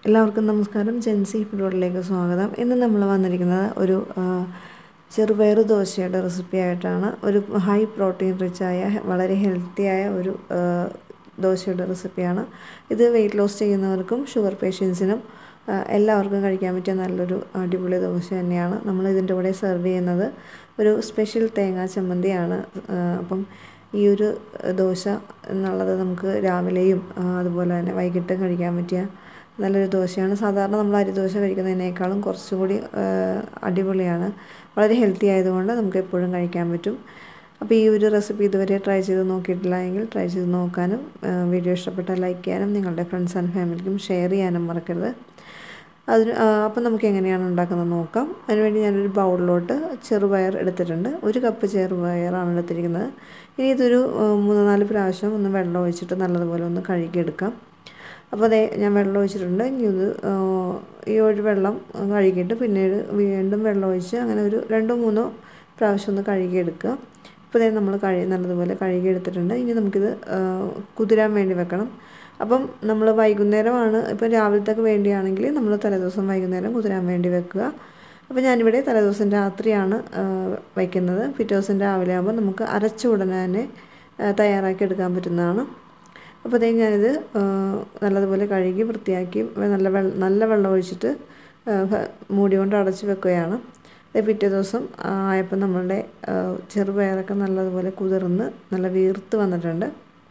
എല്ലാവർക്കും നമസ്കാരം ജെൻസി ഫുഡോഡിലേക്ക് സ്വാഗതം ഇന്ന് നമ്മൾ വന്നിരിക്കുന്നത് ഒരു ആ, ചെറുപയർ ദോശയുടെ റെസിപ്പി ആയിട്ടാണ് ഒരു ഹൈ പ്രോട്ടീൻ റിച്ചായ വളരെ ഹെൽത്തിയായ ഒരു ആ, ദോശയുടെ റെസിപ്പിയാണ് ഇത് വെയിറ്റ് ലോസ് ചെയ്യുന്നവർക്കും ഷുഗർ പേഷ്യൻസിനും ആ, എല്ലാവർക്കും കഴിക്കാൻ പറ്റിയ നല്ലൊരു അടിപൊളി ദോശ തന്നെയാണ് നമ്മൾ ഇതിൻ്റെ കൂടെ സെർവ് ചെയ്യുന്നത് ഒരു സ്പെഷ്യൽ തേങ്ങാ ചമ്മന്തിയാണ് ആ, അപ്പം ഈ ഒരു ദോശ എന്നുള്ളത് നമുക്ക് രാവിലെയും ആ, അതുപോലെ തന്നെ വൈകിട്ടും കഴിക്കാൻ പറ്റിയ നല്ലൊരു ദോശയാണ് സാധാരണ നമ്മൾ അരിദോശ കഴിക്കുന്നതിനേക്കാളും കുറച്ചുകൂടി ആ, അടിപൊളിയാണ് വളരെ ഹെൽത്തി ആയതുകൊണ്ട് നമുക്ക് എപ്പോഴും കഴിക്കാൻ പറ്റും അപ്പോൾ ഈ ഒരു റെസിപ്പി ഇതുവരെ ട്രൈ ചെയ്ത് നോക്കിയിട്ടില്ല എങ്കിൽ ട്രൈ ചെയ്ത് നോക്കാനും ആ, വീഡിയോ ഇഷ്ടപ്പെട്ടാൽ ലൈക്ക് ചെയ്യാനും നിങ്ങളുടെ ഫ്രണ്ട്സ് ആൻഡ് ഫാമിലിക്കും ഷെയർ ചെയ്യാനും മറക്കരുത് അതിന് അപ്പം നമുക്ക് എങ്ങനെയാണ് ഉണ്ടാക്കുന്നത് നോക്കാം അതിനുവേണ്ടി ഞാനൊരു ബൗളിലോട്ട് ചെറുപയർ എടുത്തിട്ടുണ്ട് ഒരു കപ്പ് ചെറുപയറാണ് എടുത്തിരിക്കുന്നത് ഇനി ഇതൊരു ആ, മൂന്ന് നാല് പ്രാവശ്യം ഒന്ന് വെള്ളം ഒഴിച്ചിട്ട് നല്ലതുപോലെ ഒന്ന് കഴുകിയെടുക്കാം അപ്പോൾ അതേ ഞാൻ വെള്ളം ഒഴിച്ചിട്ടുണ്ട് ഇനി ഇത് ആ, ഈ ഒരു വെള്ളം കഴുകിയിട്ട് പിന്നീട് വീണ്ടും വെള്ളം ഒഴിച്ച് അങ്ങനെ ഒരു രണ്ടോ മൂന്നോ പ്രാവശ്യം ഒന്ന് കഴുകിയെടുക്കുക ഇപ്പോൾ ഇതേ നമ്മൾ കഴുകി നല്ലതുപോലെ കഴുകിയെടുത്തിട്ടുണ്ട് ഇനി നമുക്കിത് ആ, കുതിരാൻ വേണ്ടി വെക്കണം അപ്പം നമ്മൾ വൈകുന്നേരമാണ് ഇപ്പം രാവിലത്തേക്ക് വേണ്ടിയാണെങ്കിൽ നമ്മൾ തലേദിവസം വൈകുന്നേരം കുതിരാൻ വേണ്ടി വെക്കുക അപ്പോൾ ഞാനിവിടെ തലേദിവസം രാത്രിയാണ് ആ, വയ്ക്കുന്നത് പിറ്റേ ദിവസം രാവിലെ ആകുമ്പോൾ നമുക്ക് അരച്ച ഉടനെ തന്നെ ആ, തയ്യാറാക്കി എടുക്കാൻ പറ്റുന്നതാണ് അപ്പോൾ അതേ ഞാനിത് ആ, നല്ലതുപോലെ കഴുകി വൃത്തിയാക്കി നല്ല വെള്ളം നല്ല വെള്ളം ഒഴിച്ചിട്ട് ആ, ഭ- മൂടി കൊണ്ട് അടച്ച് വെക്കുകയാണ് അതേ പിറ്റേ ദിവസം ആ, ആയപ്പോൾ നമ്മളുടെ ആ, ചെറുപയറൊക്കെ നല്ലതുപോലെ കുതിർന്ന് നല്ല വീർത്ത് വന്നിട്ടുണ്ട്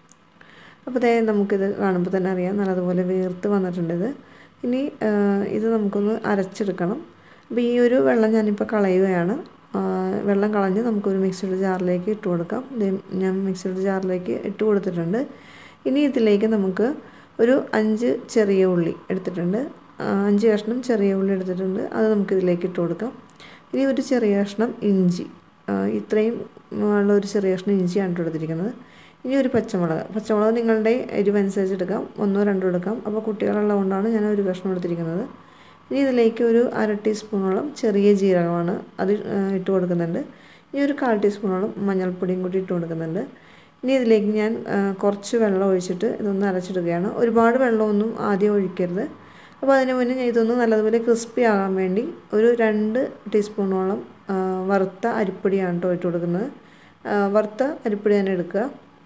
അപ്പോൾ അതേ നമുക്കിത് കാണുമ്പോൾ തന്നെ അറിയാം നല്ലതുപോലെ വീർത്ത് വന്നിട്ടുണ്ട് ഇത് ഇനി ആ, ഇത് നമുക്കൊന്ന് അരച്ചെടുക്കണം അപ്പോൾ ഈ ഒരു വെള്ളം ഞാനിപ്പോൾ കളയുകയാണ് ആ, വെള്ളം കളഞ്ഞ് നമുക്കൊരു മിക്സിയുടെ ജാറിലേക്ക് ഇട്ട് കൊടുക്കാം ദേ ഞാൻ മിക്സിയുടെ ജാറിലേക്ക് ഇട്ട് കൊടുത്തിട്ടുണ്ട് ഇനി ഇതിലേക്ക് നമുക്ക് ഒരു അഞ്ച് ചെറിയ ഉള്ളി എടുത്തിട്ടുണ്ട് ആ, അഞ്ച് കഷ്ണം ചെറിയ ഉള്ളി എടുത്തിട്ടുണ്ട് അത് നമുക്ക് ഇതിലേക്ക് ഇട്ട് കൊടുക്കാം ഇനി ഒരു ചെറിയ കഷ്ണം ഇഞ്ചി ആ, ഇത്രയും ഉള്ള ഒരു ചെറിയ കഷ്ണം ഇഞ്ചിയാണ് ഇട്ട് കൊടുത്തിരിക്കുന്നത് ഇനി ഒരു പച്ചമുളക് പച്ചമുളക് നിങ്ങളുടെ എരിവനുസരിച്ച് എടുക്കാം ഒന്നോ രണ്ടോ എടുക്കാം അപ്പോൾ കുട്ടികളുള്ളതുകൊണ്ടാണ് ഞാൻ ഒരു കഷ്ണം എടുത്തിരിക്കുന്നത് ഇനി ഇതിലേക്ക് ഒരു അര ടീസ്പൂണോളം ചെറിയ ജീരകമാണ് അത് ആ, ഇട്ട് കൊടുക്കുന്നുണ്ട് ഇനി ഒരു കാൽ ടീസ്പൂണോളം മഞ്ഞൾപ്പൊടിയും കൂടി ഇട്ട് കൊടുക്കുന്നുണ്ട് ഇനി ഇതിലേക്ക് ഞാൻ ആ, കുറച്ച് വെള്ളം ഒഴിച്ചിട്ട് ഇതൊന്ന് അരച്ചിടുകയാണ് ഒരുപാട് വെള്ളമൊന്നും ആദ്യം ഒഴിക്കരുത് അപ്പോൾ അതിന് മുന്നേ ഞാൻ ഇതൊന്ന് നല്ലതുപോലെ ക്രിസ്പി ആകാൻ വേണ്ടി ഒരു രണ്ട് ടീസ്പൂണോളം ആ, വറുത്ത അരിപ്പൊടിയാണ് കേട്ടോ ഇട്ട് കൊടുക്കുന്നത് ആ, വറുത്ത അരിപ്പൊടി തന്നെ എടുക്കുക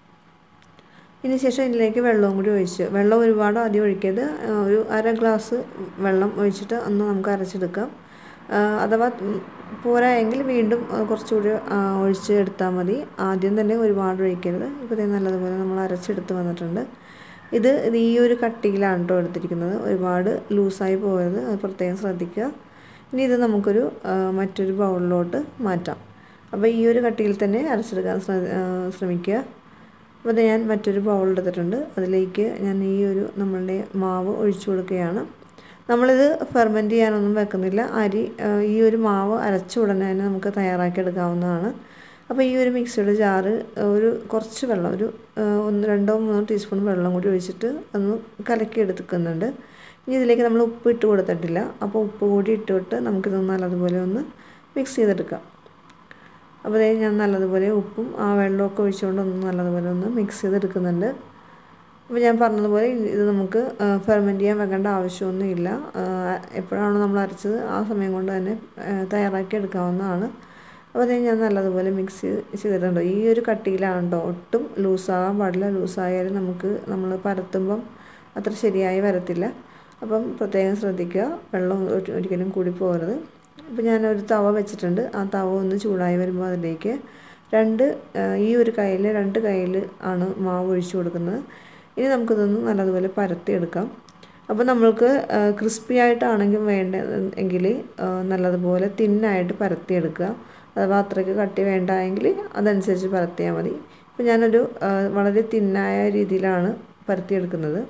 ഇതിന് ശേഷം ഇതിലേക്ക് വെള്ളവും കൂടി ഒഴിച്ച് വെള്ളം ഒരുപാട് ആദ്യം ഒഴിക്കരുത് ആ, ഒരു അര ഗ്ലാസ് വെള്ളം ഒഴിച്ചിട്ട് ഒന്ന് നമുക്ക് അരച്ചെടുക്കാം ആ, അഥവാ ഉം, പോരായെങ്കിൽ വീണ്ടും ആ, കുറച്ചുകൂടി ആ, ഒഴിച്ച് എടുത്താൽ മതി ആദ്യം തന്നെ ഒരുപാട് ഒഴിക്കരുത് ഇപ്പോൾ ദേ നല്ലതുപോലെ നമ്മൾ അരച്ചെടുത്ത് വന്നിട്ടുണ്ട് ഇത് ഇത് ഈ ഒരു കട്ടിയിലാണ് കേട്ടോ എടുത്തിരിക്കുന്നത് ഒരുപാട് ലൂസായി പോകരുത് അത് പ്രത്യേകം ശ്രദ്ധിക്കുക ഇനി ഇത് നമുക്കൊരു ആ, മറ്റൊരു ബൗളിലോട്ട് മാറ്റാം അപ്പോൾ ഈ ഒരു കട്ടിയിൽ തന്നെ അരച്ചെടുക്കാൻ ശ്രദ്ധ- ആ, ശ്രമിക്കുക അപ്പോൾ ഇത് ഞാൻ മറ്റൊരു ബൗൾ എടുത്തിട്ടുണ്ട് അതിലേക്ക് ഞാൻ ഈ ഒരു നമ്മളുടെ മാവ് ഒഴിച്ചു കൊടുക്കുകയാണ് നമ്മളിത് ഫെർമെൻറ്റ് ചെയ്യാനൊന്നും വെക്കുന്നില്ല അരി ആ, ഈ ഒരു മാവ് അരച്ച ഉടനെ തന്നെ നമുക്ക് തയ്യാറാക്കി എടുക്കാവുന്നതാണ് അപ്പോൾ ഈ ഒരു മിക്സിയുടെ ജാറ് ഒരു കുറച്ച് വെള്ളം ഒരു ആ, ഒന്ന് രണ്ടോ മൂന്നോ ടീസ്പൂൺ വെള്ളം കൂടി ഒഴിച്ചിട്ട് ഒന്ന് കലക്കി എടുക്കുന്നുണ്ട് ഇനി ഇതിലേക്ക് നമ്മൾ ഉപ്പ് ഇട്ട് കൊടുത്തിട്ടില്ല അപ്പോൾ ഉപ്പ് കൂടി ഇട്ടിട്ട് നമുക്കിതൊന്ന് നല്ലതുപോലെ ഒന്ന് മിക്സ് ചെയ്തെടുക്കാം അപ്പോൾ ദേ ഞാൻ നല്ലതുപോലെ ഉപ്പും ആ വെള്ളമൊക്കെ ഒഴിച്ചുകൊണ്ട് ഒന്ന് നല്ലതുപോലെ ഒന്ന് മിക്സ് ചെയ്തെടുക്കുന്നുണ്ട് അപ്പോൾ ഞാൻ പറഞ്ഞതുപോലെ ഇത് നമുക്ക് ഫെർമെൻറ്റ് ചെയ്യാൻ വെക്കേണ്ട ആവശ്യമൊന്നുമില്ല ആ, എപ്പോഴാണോ നമ്മൾ അരച്ചത് ആ സമയം കൊണ്ട് തന്നെ ആ, തയ്യാറാക്കി എടുക്കാവുന്നതാണ് അപ്പോൾ അതേ ഞാൻ നല്ലതുപോലെ മിക്സ് ചെയ്തിട്ടുണ്ട് ഈ ഒരു കട്ടിയിലാണ് കേട്ടോ ഒട്ടും ലൂസാകാൻ പാടില്ല ലൂസായാലും നമുക്ക് നമ്മൾ പരത്തുമ്പം അത്ര ശരിയായി വരത്തില്ല അപ്പം പ്രത്യേകം ശ്രദ്ധിക്കുക വെള്ളം ഒരി- ഒരിക്കലും കൂടി പോകരുത് അപ്പോൾ ഞാനൊരു തവ വെച്ചിട്ടുണ്ട് ആ തവ ഒന്ന് ചൂടായി വരുമ്പോൾ അതിലേക്ക് രണ്ട് ആ, ഈ ഒരു കയ്യിൽ രണ്ട് കയ്യിൽ ആണ് മാവ് ഒഴിച്ചു കൊടുക്കുന്നത് ഇനി നമുക്കിതൊന്ന് നല്ലതുപോലെ പരത്തിയെടുക്കാം അപ്പോൾ നമ്മൾക്ക് ക്രിസ്പി ആയിട്ടാണെങ്കിൽ വേണ്ട എങ്കിൽ ആ, നല്ലതുപോലെ തിന്നായിട്ട് പരത്തിയെടുക്കുക അഥവാ അത്രയ്ക്ക് കട്ടി വേണ്ട എങ്കിൽ അതനുസരിച്ച് പരത്തിയാൽ മതി ഇപ്പോൾ ഞാനൊരു ആ, വളരെ തിന്നായ രീതിയിലാണ് പരത്തിയെടുക്കുന്നത്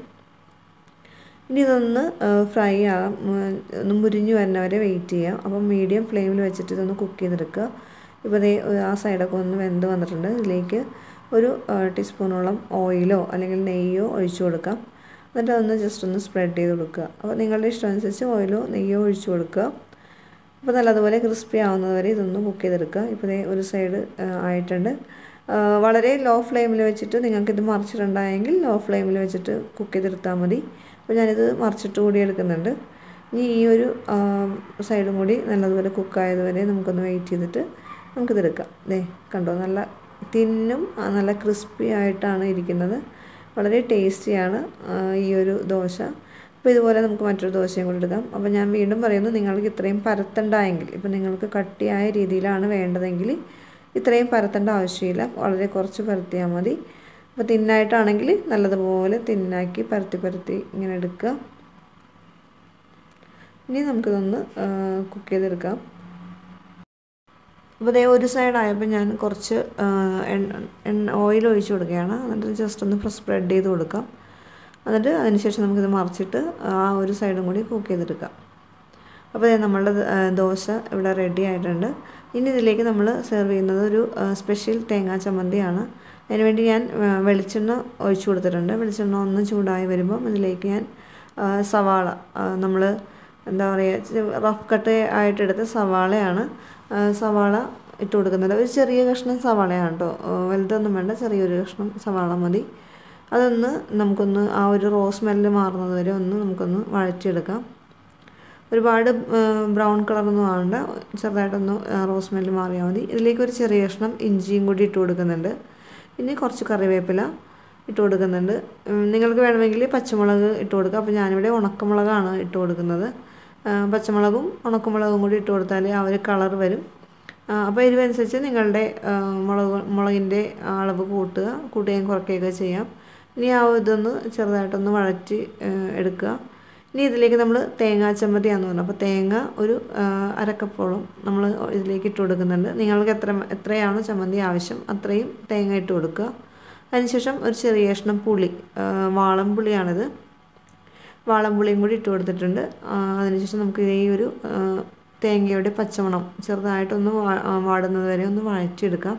ഇനി ഇതൊന്ന് ഫ്രൈ ആകാം ഉം, ഒന്ന് മുരിഞ്ഞു വരുന്നവരെ വെയിറ്റ് ചെയ്യാം അപ്പം മീഡിയം ഫ്ലെയിമിൽ വെച്ചിട്ട് ഇതൊന്ന് കുക്ക് ചെയ്തെടുക്കുക ഇപ്പോൾ ദേ ആ സൈഡൊക്കെ ഒന്ന് വെന്ത് വന്നിട്ടുണ്ട് ഇതിലേക്ക് ഒരു ആ, ടീസ്പൂണോളം ഓയിലോ അല്ലെങ്കിൽ നെയ്യോ ഒഴിച്ചു കൊടുക്കാം എന്നിട്ട് അതൊന്ന് ജസ്റ്റ് ഒന്ന് സ്പ്രെഡ് ചെയ്ത് കൊടുക്കുക അപ്പോൾ നിങ്ങളുടെ ഇഷ്ടമനുസരിച്ച് ഓയിലോ നെയ്യോ ഒഴിച്ചു കൊടുക്കുക അപ്പോൾ നല്ലതുപോലെ ക്രിസ്പി ആവുന്നതുവരെ ഇതൊന്ന് കുക്ക് ചെയ്തെടുക്കുക ഇപ്പോൾ ദേ ഒരു സൈഡ് ആയിട്ടുണ്ട് വളരെ ലോ ഫ്ലെയിമിൽ വെച്ചിട്ട് നിങ്ങൾക്കിത് മറിച്ചിട്ടുണ്ടായെങ്കിൽ ലോ ഫ്ലെയിമിൽ വെച്ചിട്ട് കുക്ക് ചെയ്തെടുത്താൽ മതി അപ്പോൾ ഞാനിത് മറിച്ചിട്ട് കൂടി എടുക്കുന്നുണ്ട് ഇനി ഈ ഒരു സൈഡും കൂടി നല്ലതുപോലെ കുക്കായത് വരെ നമുക്കൊന്ന് വെയിറ്റ് ചെയ്തിട്ട് നമുക്കിതെടുക്കാം ദേ കണ്ടോ നല്ല തിന്നും നല്ല ക്രിസ്പി ആയിട്ടാണ് ഇരിക്കുന്നത് വളരെ ടേസ്റ്റിയാണ് ഈ ഒരു ദോശ അപ്പോൾ ഇതുപോലെ നമുക്ക് മറ്റൊരു ദോശയും കൂടി എടുക്കാം അപ്പോൾ ഞാൻ വീണ്ടും പറയുന്നു നിങ്ങൾക്ക് ഇത്രയും പരത്തണ്ടായെങ്കിൽ ഇപ്പോൾ നിങ്ങൾക്ക് കട്ടിയായ രീതിയിലാണ് വേണ്ടതെങ്കിൽ ഇത്രയും പരത്തേണ്ട ആവശ്യമില്ല വളരെ കുറച്ച് പരത്തിയാൽ മതി അപ്പോൾ തിന്നായിട്ടാണെങ്കിൽ നല്ലതുപോലെ തിന്നാക്കി പരത്തി പരത്തി ഇങ്ങനെ എടുക്കുക ഇനി നമുക്കിതൊന്ന് കുക്ക് ചെയ്തെടുക്കാം അപ്പോൾ അതേ ഒരു സൈഡായപ്പോൾ ഞാൻ കുറച്ച് എണ്ണ ഓയിൽ ഒഴിച്ച് കൊടുക്കുകയാണ് എന്നിട്ട് ജസ്റ്റ് ഒന്ന് സ്പ്രെഡ് ചെയ്ത് കൊടുക്കാം എന്നിട്ട് അതിനുശേഷം നമുക്കിത് മറിച്ചിട്ട് ആ ഒരു സൈഡും കൂടി കുക്ക് ചെയ്തെടുക്കാം അപ്പോൾ നമ്മളുടെ ദോശ ഇവിടെ റെഡി ആയിട്ടുണ്ട് ഇനി ഇതിലേക്ക് നമ്മൾ സെർവ് ചെയ്യുന്നത് ഒരു സ്പെഷ്യൽ തേങ്ങാ ചമ്മന്തിയാണ് അതിനുവേണ്ടി ഞാൻ വെളിച്ചെണ്ണ ഒഴിച്ചു കൊടുത്തിട്ടുണ്ട് വെളിച്ചെണ്ണ ഒന്ന് ചൂടായി വരുമ്പം ഇതിലേക്ക് ഞാൻ സവാള നമ്മൾ എന്താ പറയുക റഫ് കട്ട് ആയിട്ടെടുത്ത സവാളയാണ് സവാള ഇട്ട് കൊടുക്കുന്നത് ഒരു ചെറിയ കഷ്ണം സവാളയാണ് കേട്ടോ വലുതൊന്നും വേണ്ട ചെറിയൊരു കഷ്ണം സവാള മതി അതൊന്ന് നമുക്കൊന്ന് ആ ഒരു റോസ് സ്മെല്ല് മാറുന്നത് വരെ ഒന്ന് നമുക്കൊന്ന് വഴറ്റിയെടുക്കാം ഒരുപാട് ബ്രൗൺ കളറൊന്നും ആവണ്ട ചെറുതായിട്ടൊന്ന് റോസ് സ്മെല്ല് മാറിയാൽ മതി ഇതിലേക്ക് ഒരു ചെറിയ കഷ്ണം ഇഞ്ചിയും കൂടി ഇട്ട് കൊടുക്കുന്നുണ്ട് പിന്നെ കുറച്ച് കറിവേപ്പില ഇട്ട് കൊടുക്കുന്നുണ്ട് നിങ്ങൾക്ക് വേണമെങ്കിൽ പച്ചമുളക് ഇട്ട് കൊടുക്കുക അപ്പോൾ ഞാനിവിടെ ഉണക്കമുളകാണ് ഇട്ട് കൊടുക്കുന്നത് പച്ചമുളകും ഉണക്കമുളകും കൂടി ഇട്ട് കൊടുത്താൽ ആ ഒരു കളർ വരും അപ്പോൾ എരിവനുസരിച്ച് നിങ്ങളുടെ മുളക് മുളകിൻ്റെ അളവ് കൂട്ടുക കൂട്ടുകയും കുറയ്ക്കുകയൊക്കെ ചെയ്യാം ഇനി ആ ഇതൊന്ന് ചെറുതായിട്ടൊന്ന് വഴറ്റി എടുക്കുക ഇനി ഇതിലേക്ക് നമ്മൾ തേങ്ങാ ചമ്മന്തിയാന്ന് പറഞ്ഞു അപ്പോൾ തേങ്ങ ഒരു അരക്കപ്പോളം നമ്മൾ ഇതിലേക്ക് ഇട്ട് കൊടുക്കുന്നുണ്ട് നിങ്ങൾക്ക് എത്ര എത്രയാണോ ചമ്മന്തി ആവശ്യം അത്രയും തേങ്ങ ഇട്ട് കൊടുക്കുക അതിനുശേഷം ഒരു ചെറിയ കഷ്ണം പുളി വാളം പുളിയാണിത് വാളം പുളിയും കൂടി ഇട്ട് കൊടുത്തിട്ടുണ്ട് അതിനുശേഷം നമുക്ക് ഈ ഒരു തേങ്ങയുടെ പച്ചമണം ചെറുതായിട്ടൊന്ന് വാടുന്നത് വരെ ഒന്ന് വഴറ്റിയെടുക്കാം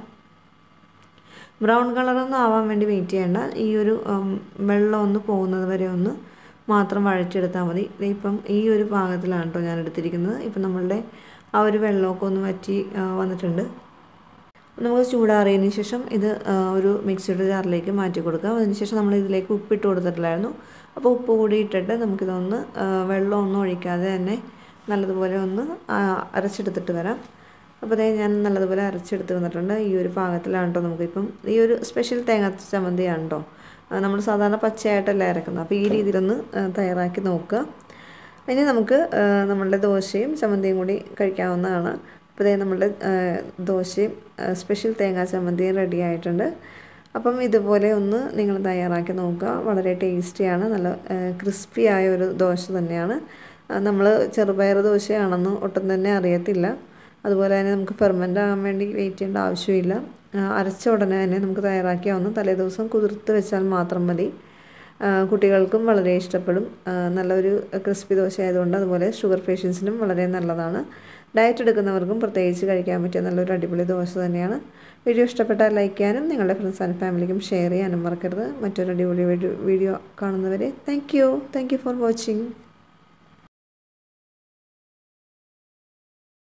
ബ്രൗൺ കളറൊന്നും ആവാൻ വേണ്ടി വെയിറ്റ് ചെയ്യേണ്ട ഈ ഒരു വെള്ളം ഒന്ന് പോകുന്നത് വരെ ഒന്ന് മാത്രം വഴറ്റിയെടുത്താൽ മതി ഇപ്പം ഈ ഒരു പാകത്തിലാണ് കേട്ടോ ഞാൻ എടുത്തിരിക്കുന്നത് ഇപ്പം നമ്മളുടെ ആ ഒരു വെള്ളമൊക്കെ ഒന്ന് വറ്റി വന്നിട്ടുണ്ട് നമുക്ക് ചൂടാറിയതിന് ശേഷം ഇത് ഒരു മിക്സിയുടെ ജാറിലേക്ക് മാറ്റി കൊടുക്കാം അതിനുശേഷം നമ്മൾ ഇതിലേക്ക് ഉപ്പിട്ട് കൊടുത്തിട്ടില്ലായിരുന്നു അപ്പോൾ ഉപ്പ് കൂടി ഇട്ടിട്ട് നമുക്കിതൊന്ന് വെള്ളം ഒന്നും ഒഴിക്കാതെ തന്നെ നല്ലതുപോലെ ഒന്ന് അരച്ചെടുത്തിട്ട് വരാം അപ്പോൾ അതേ ഞാൻ നല്ലതുപോലെ അരച്ചെടുത്ത് വന്നിട്ടുണ്ട് ഈ ഒരു പാകത്തിലാണ് കേട്ടോ നമുക്കിപ്പം ഈ ഒരു സ്പെഷ്യൽ തേങ്ങ ചമ്മന്തിയാണ് കേട്ടോ നമ്മൾ സാധാരണ പച്ചയായിട്ടല്ല ഇറക്കുന്നത് അപ്പോൾ ഈ രീതിയിലൊന്ന് തയ്യാറാക്കി നോക്കുക ഇനി നമുക്ക് നമ്മളുടെ ദോശയും ചമ്മന്തിയും കൂടി കഴിക്കാവുന്നതാണ് അപ്പോൾ ഇതേ നമ്മളുടെ ദോശയും സ്പെഷ്യൽ തേങ്ങാ ചമ്മന്തിയും റെഡി ആയിട്ടുണ്ട് അപ്പം ഇതുപോലെ ഒന്ന് നിങ്ങൾ തയ്യാറാക്കി നോക്കുക വളരെ ടേസ്റ്റിയാണ് നല്ല ക്രിസ്പി ആയ ഒരു ദോശ തന്നെയാണ് നമ്മൾ ചെറുപയർ ദോശയാണെന്ന് ഒട്ടും തന്നെ അറിയത്തില്ല അതുപോലെ തന്നെ നമുക്ക് ഫെർമെൻ്റ് ആകാൻ വേണ്ടി വെയിറ്റ് ചെയ്യേണ്ട ആവശ്യമില്ല അരച്ച ഉടനെ തന്നെ നമുക്ക് തയ്യാറാക്കിയാവുന്ന തലേ ദിവസം കുതിർത്ത് വെച്ചാൽ മാത്രം മതി കുട്ടികൾക്കും വളരെ ഇഷ്ടപ്പെടും നല്ലൊരു ക്രിസ്പി ദോശ ആയതുകൊണ്ട് അതുപോലെ ഷുഗർ പേഷ്യൻസിനും വളരെ നല്ലതാണ് ഡയറ്റ് എടുക്കുന്നവർക്കും പ്രത്യേകിച്ച് കഴിക്കാൻ പറ്റിയ നല്ലൊരു അടിപൊളി ദോശ തന്നെയാണ് വീഡിയോ ഇഷ്ടപ്പെട്ടാൽ ലൈക്ക് ചെയ്യാനും നിങ്ങളുടെ ഫ്രണ്ട്സ് ആൻഡ് ഫാമിലിക്കും ഷെയർ ചെയ്യാനും മറക്കരുത് മറ്റൊരു അടിപൊളി വീഡിയോ കാണുന്നവരെ thank you thank you for watching